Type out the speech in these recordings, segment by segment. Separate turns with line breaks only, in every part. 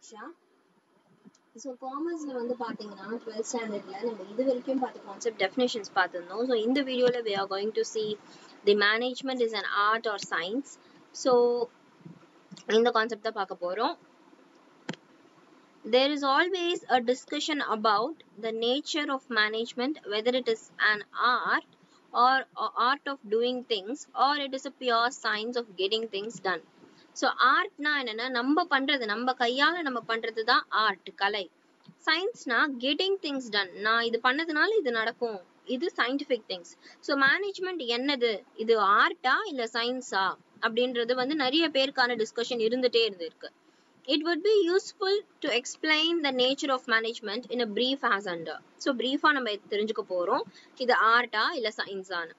Aqsa so காமர்ஸ்ல வந்து பாத்தீங்கன்னா twelfth ஸ்டாண்டர்ட்ல நம்ம இது வரைக்கும் பார்த்த கான்செப்ட் டெஃபினேஷன்ஸ் பார்த்திருந்தோம் ஸோ இந்த வீடியோல we are going to see the management is an art or science so இந்த கான்செப்ட் தான் பார்க்க போறோம் there is always a discussion about the nature of management whether it is an art or, or art of doing things or it is a pure science of getting things done so ஆர்ட்னா என்னன்னா நம்ம பண்றது நம்ம கையால நம்ம பண்றது தான் art கலை சயின்ஸ்னா கெட்டிங் திங்ஸ் டன் நான் இது பண்ணதுனால இது நடக்கும் இது சயின்டிபிக் திங்ஸ் ஸோ மேனேஜ்மெண்ட் என்னது இது ஆர்ட்டா இல்ல சயின்ஸா அப்படின்றது வந்து நிறைய பேருக்கான டிஸ்கஷன் இருந்துட்டே இருந்திருக்கு it would be useful to explain the nature of management in a brief as under so brief ஆ நம்ம தெரிஞ்சுக்க போறோம் இது ஆர்ட்டா இல்ல சயின்ஸான்னு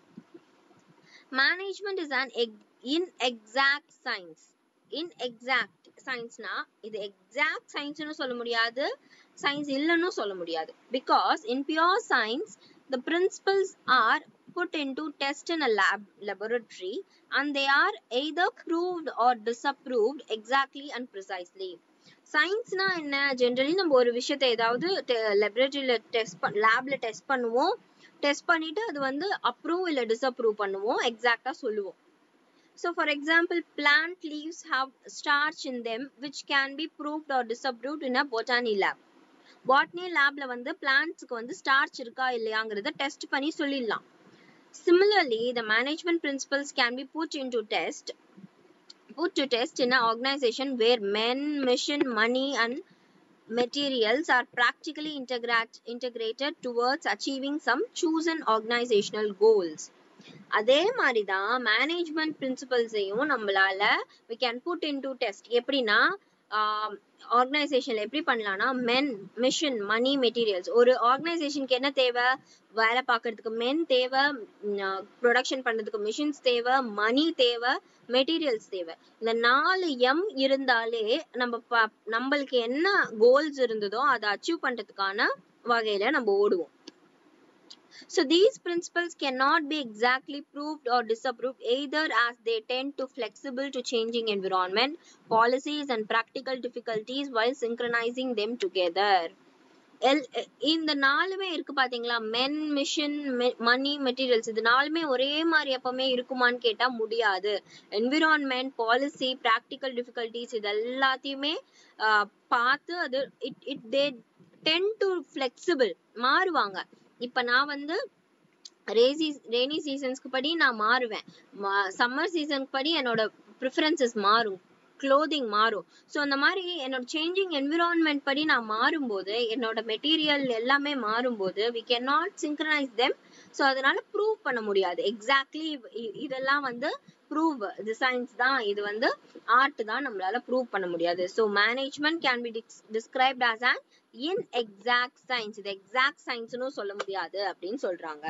management is an inexact science inexact scienceனா இது exact scienceனு சொல்ல முடியாது science இல்லைன்னு சொல்ல முடியாது because in pure science the principles are put into test in a lab laboratory and they are either proved or disapproved exactly and precisely சயின்ஸ்னா என்ன generally நம்ம ஒரு விஷயத்தை ஏதாவது லெபரேட்டரியில டெஸ்ட் லேப்ல டெஸ்ட் பண்ணுவோம் டெஸ்ட் பண்ணிட்டு அது வந்து அப்ரூவ் இல்ல டிஸ்அப்ரூவ் பண்ணுவோம் எக்ஸாக்டா சொல்லுவோம் so for example plant leaves have starch in them which can be proved or disapproved in a botany lab botany லேப்ல வந்து பிளான்ட்ஸ்க்கு வந்து ஸ்டார்ச் இருக்கா இல்லையாங்கிறத டெஸ்ட் பண்ணி சொல்லிடலாம் Similarly, the management principles can be put into test, put to test in an organization where men, mission, money, and materials are practically integrate, integrated towards achieving some chosen organizational goals. அதே மாதிரி தான் management பிரின்சிபல்ஸையும் நம்மளால we can put in to test எப்படின்னா ஆர்கனைசேஷன்ல எப்படி பண்ணலாம்னா மென் machine மணி materials ஒரு ஆர்கனைசேஷனுக்கு என்ன தேவை வேலை பார்க்கறதுக்கு மென் தேவை ப்ரொடக்ஷன் பண்றதுக்கு மிஷின்ஸ் தேவை மணி தேவை மெட்டீரியல்ஸ் தேவை இந்த நாலு எம் இருந்தாலே நம்ம நம்மளுக்கு என்ன கோல்ஸ் இருந்ததோ அதை அச்சீவ் பண்றதுக்கான வகையில நம்ம ஓடுவோம் So these principles cannot be exactly proved or disapproved either as they tend to flexible to changing environment, policies and practical difficulties while synchronizing them together. எல் இந்த நாலுமே இருக்கு பாத்தீங்களா மென் மிஷின் மணி மெட்டீரியல்ஸ் இது நாலுமே ஒரே மாதிரி எப்பவுமே இருக்குமான்னு கேட்டா முடியாது என்விரான்மெண்ட் பாலிசி ப்ராக்டிக்கல் டிஃபிகல்டிஸ் இது எல்லாத்தையுமே பார்த்து அது it it they tend to flexible மாறுவாங்க இப்ப நான் வந்து ரேசி ரெய்னி சீசன்ஸ்க்கு படி நான் மாறுவேன் சம்மர் சீசனுக்கு படி என்னோட ப்ரிஃபரன்சஸ் மாறும் க்ளோதிங் மாறும் ஸோ அந்த மாதிரி என்னோட சேஞ்சிங் என்விரான்மெண்ட் படி நான் மாறும்போது என்னோட மெட்டீரியல் எல்லாமே மாறும்போது we can not synchronize them so அதனால ப்ரூவ் பண்ண முடியாது எக்ஸாக்ட்லி இதெல்லாம் வந்து ப்ரூவ் இது சயின்ஸ் தான் இது வந்து ஆர்ட் தான் நம்மளால ப்ரூவ் பண்ண முடியாது so management can be described as an inexact science இது எக்ஸாக்ட் சயின்ஸ்னு சொல்ல முடியாது அப்படின்னு சொல்றாங்க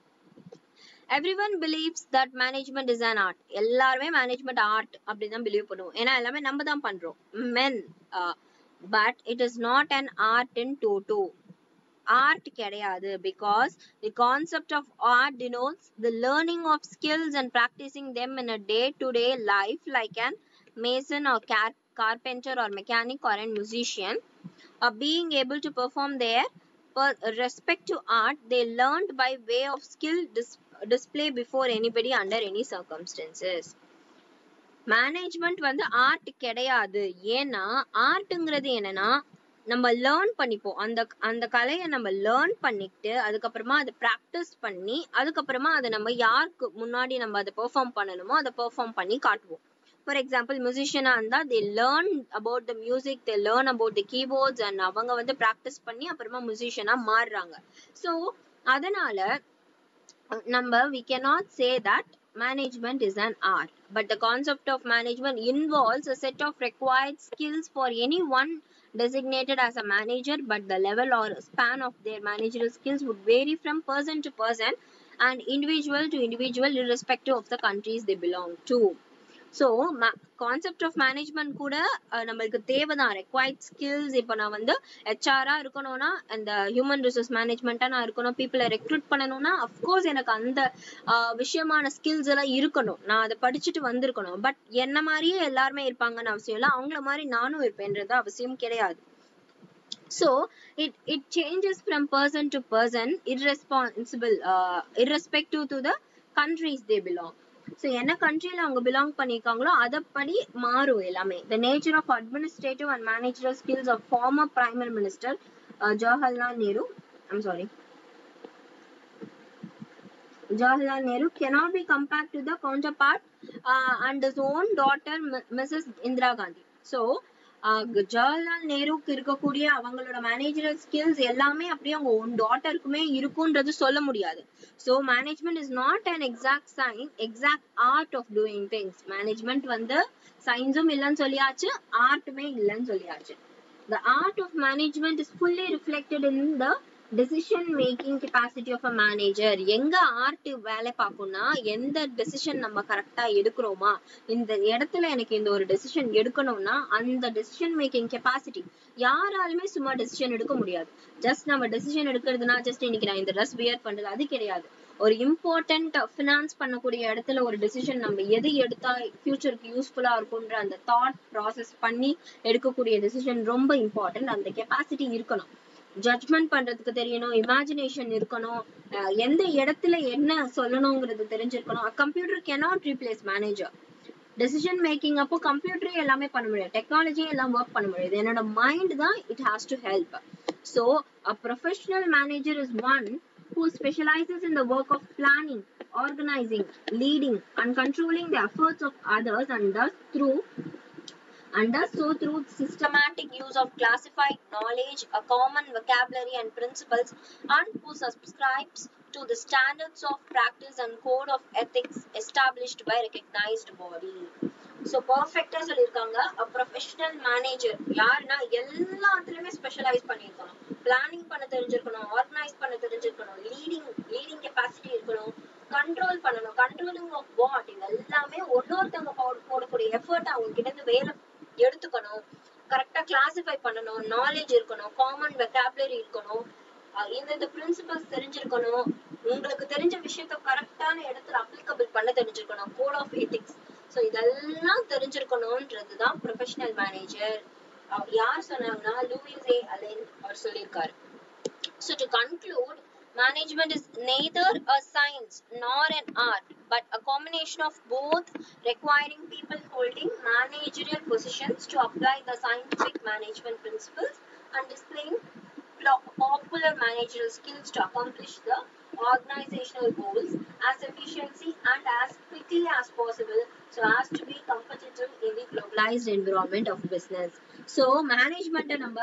every one believes that management is an art எல்லாருமே மேனேஜ்மெண்ட் ஆர்ட் அப்படின்னு தான் பிலீவ் பண்ணுவோம் ஏன்னா எல்லாமே நம்ம தான் பண்றோம் மென் but it is not an art in toto art கிடையாது because the concept of art denotes the learning of skills and practicing them in a day to day life like an mason or car carpenter or mechanic or a musician uh, being able to perform their per respect to art they learned by way of skill dis display before anybody under any circumstances management வந்து art கிடையாது ஏன்னா ஆர்ட்ங்கிறது என்னன்னா நம்ம learn பண்ணிப்போம் அந்த அந்த கலையை நம்ம லேர்ன் பண்ணிட்டு அதுக்கப்புறமா அதை ப்ராக்டிஸ் பண்ணி அதுக்கப்புறமா அதை நம்ம யாருக்கு முன்னாடி நம்ம அதை பெர்ஃபார்ம் பண்ணணுமோ அதை பெர்ஃபார்ம் பண்ணி காட்டுவோம் ஃபார் எக்ஸாம்பிள் மியூசிஷியனா இருந்தா they learn about the music they learn about the keyboards and அவங்க வந்து ப்ராக்டிஸ் பண்ணி அப்புறமா மியூசிஷியனா மாறுறாங்க ஸோ அதனால நம்ம we cannot say that management is an art but the concept of management involves a set of required skills for anyone designated as a manager but the level or span of their managerial skills would vary from person to person and individual to individual irrespective of the countries they belong to so concept of management கூட அஹ், நம்மளுக்கு தேவைதான் required skills இப்போ நான் வந்து ஹெச்ஆரா இருக்கணும்னா அந்த human resource மேனேஜ்மெண்ட்டா நான் இருக்கணும் பீப்புளை ரெக்ரூட் பண்ணணும்னா அஃப்கோர்ஸ் எனக்கு அந்த அஹ், விஷயமான ஸ்கில்ஸ் எல்லாம் இருக்கணும் நான் அதை படிச்சுட்டு வந்திருக்கணும் பட் என்ன மாதிரியே எல்லாருமே இருப்பாங்கன்னு அவசியம் இல்லை அவங்கள மாதிரி நானும் இருப்பேன்றது அவசியம் கிடையாது so it it changes from person to person irresponsible uh, irrespective to the countries they belong so என்ன கண்ட்ரில அவங்க பிலாங் பண்ணிருக்காங்களோ அதப்படி மாறும் எல்லாமே the nature of administrative and managerial skills of former prime minister uh, jawaharlal nehru i'm sorry Jawaharlal Nehru cannot be compared to the counterpart uh, and his own daughter M- Mrs. Indira Gandhi. So, uh, Jawaharlal நேருக்கு இருக்கக்கூடிய அவங்களோட managerial skills எல்லாமே அப்படியே அவங்க own டாட்டருக்குமே இருக்குன்றது சொல்ல முடியாது so management is not an exact science exact art of doing things management வந்து சயின்ஸும் இல்லைன்னு சொல்லியாச்சு ஆர்ட்டுமே இல்லைன்னு சொல்லியாச்சு The art of management is fully reflected in the decision making capacity of a manager எங்க ஆர்ட் வேலை பார்க்கும்னா எந்த டெசிஷன் நம்ம கரெக்டா எடுக்கிறோமா இந்த இடத்துல எனக்கு இந்த ஒரு டெசிஷன் எடுக்கணும்னா அந்த டெசிஷன் மேக்கிங் கெப்பாசிட்டி யாராலுமே சும்மா டெசிஷன் எடுக்க முடியாது ஜஸ்ட் நம்ம டெசிஷன் எடுக்கிறதுனா ஜஸ்ட் இன்னைக்கு நான் இந்த ட்ரெஸ் வியர் பண்றது அது கிடையாது ஒரு இம்பார்ட்டன்ட் ஃபினான்ஸ் பண்ணக்கூடிய இடத்துல ஒரு டெசிஷன் நம்ம எது எடுத்தா ஃபியூச்சருக்கு யூஸ்ஃபுல்லா இருக்கும்ன்ற அந்த தாட் ப்ராசஸ் பண்ணி எடுக்கக்கூடிய டெசிஷன் ரொம்ப இம்பார்ட்டன்ட் அந்த கெப்பாசிட்டி இருக்கணும் ஜட்ஜ்மெண்ட் பண்றதுக்கு தெரியணும் இமேஜினேஷன் இருக்கணும் அஹ் எந்த இடத்துல என்ன சொல்லணுங்கிறது தெரிஞ்சிருக்கணும் computer cannot replace manager decision making அப்போ கம்ப்யூட்டரே எல்லாமே பண்ண முடியாது டெக்னாலஜியும் எல்லாம் ஒர்க் பண்ண முடியாது என்னோட மைண்ட் தான் it has to help so a professional manager is one who specializes in the work of planning, organizing, leading, and controlling the efforts of others, and thus through and does so through systematic use of classified knowledge, a common vocabulary and principles, and who subscribes to the standards of practice and code of ethics established by recognized body. So பர்ஃபெக்டா சொல்லியிருக்காங்க அ professional manager யாருன்னா எல்லாத்துலயுமே specialise பண்ணியிருக்கணும் planning பண்ண தெரிஞ்சிருக்கணும் organise பண்ண தெரிஞ்சிருக்கணும் leading leading capacity இருக்கணும் கண்ட்ரோல் பண்ணணும் கண்ட்ரோலிங் ஆஃப் வாட் இது எல்லாமே ஒன்னொருத்தவங்க போட- போடக்கூடிய எஃபர்ட் அவங்க கிட்ட இருந்து வேலை எடுத்துக்கணும் கரெக்டா கிளாசிஃபை பண்ணணும் நாலேஜ் இருக்கணும் காமன் வெக்காபுலரி இருக்கணும் அஹ் இந்தந்த பிரின்சிபல்ஸ் தெரிஞ்சிருக்கணும் உங்களுக்கு தெரிஞ்ச விஷயத்த கரெக்டான இடத்துல அப்ளிகபிள் பண்ண தெரிஞ்சிருக்கணும் கோட் ஆஃப் எத்திக்ஸ் ஸோ இதெல்லாம் தெரிஞ்சிருக்கணும்ன்றது தான் ப்ரொஃபஷனல் மேனேஜர் யார் சொன்னாங்கன்னா லூயிஸ் ஏ அலென் அவர் சொல்லியிருக்காரு So to conclude, management is neither a science nor an art, but a combination of both, requiring people holding managerial positions to apply the scientific management principles and displaying plo- popular managerial skills to accomplish the organizational goals as efficiently and as quickly as possible so as to be competitive in the globalized environment of business. So management நம்ம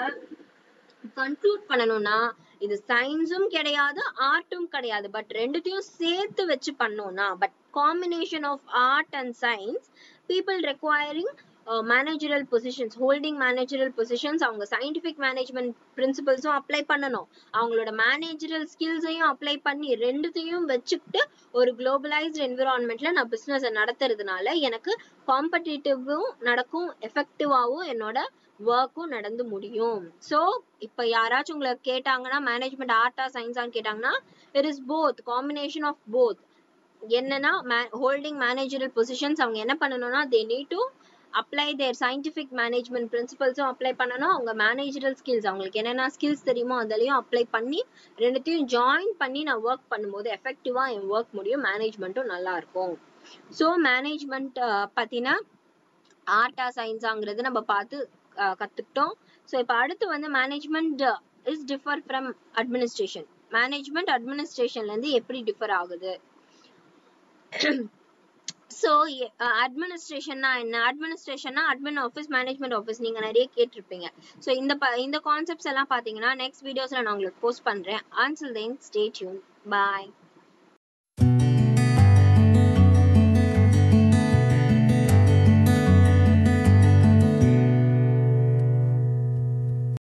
conclude பண்ணணும்னா இது சயின்ஸும் கிடையாது ஆர்ட்டும் கிடையாது but ரெண்டுத்தையும் சேர்த்து வச்சு பண்ணோம்னா but combination of art and science people requiring managerial positions holding managerial positions அவங்க சயின்டிஃபிக் மேனேஜ்மெண்ட் பிரின்சிபல்ஸும் அப்ளை பண்ணணும் அவங்களோட மேனேஜரல் ஸ்கில்ஸையும் அப்ளை பண்ணி ரெண்டுத்தையும் வச்சுக்கிட்டு ஒரு குளோபலைஸ்ட் என்விரான்மெண்ட்ல நான் பிசினஸ் நடத்துறதுனால எனக்கு காம்படிட்டிவும் நடக்கும் எஃபெக்டிவாவும் என்னோட ஒர்க்கும் நடந்து முடியும் ஸோ இப்போ யாராச்சும் உங்களை கேட்டாங்கன்னா மேனேஜ்மெண்ட் ஆர்ட்டா சயின்ஸான்னு கேட்டாங்கன்னா it is both combination of both என்னன்னா ஹோல்டிங் மேனேஜரல் பொசிஷன்ஸ் அவங்க என்ன பண்ணணும்னா they need to apply their scientific management பிரின்சிபல்ஸும் அப்ளை பண்ணணும் அவங்க மேனேஜரல் ஸ்கில்ஸ் அவங்களுக்கு என்னென்ன ஸ்கில்ஸ் தெரியுமோ அதுலயும் அப்ளை பண்ணி ரெண்டுத்தையும் ஜாயின் பண்ணி நான் ஒர்க் பண்ணும்போது எஃபெக்டிவா என் ஒர்க் முடியும் மேனேஜ்மெண்ட்டும் நல்லா இருக்கும் ஸோ மேனேஜ்மெண்ட் பத்தின ஆர்ட்டா சயின்ஸாங்கிறது நம்ம பார்த்து அஹ், கத்துக்கிட்டோம் ஸோ இப்போ அடுத்து வந்து management is differ from administration management அட்மினிஸ்ட்ரேஷன்ல இருந்து எப்படி டிஃபர் ஆகுது ஸோ அட்மினிஸ்ட்ரேஷன்னா என்ன அட்மினிஸ்ட்ரேஷன்னா அட்மின் ஆஃபீஸ் மேனேஜ்மெண்ட் ஆஃபீஸ் நீங்க நிறைய கேட்டிருப்பீங்க ஸோ இந்த ப இந்த கான்செப்ட்ஸ் எல்லாம் பார்த்தீங்கன்னா நெக்ஸ்ட் வீடியோஸ்ல நான் உங்களுக்கு போஸ்ட் பண்றேன் ஆன்சல் தென் ஸ்டே டியூன் பாய்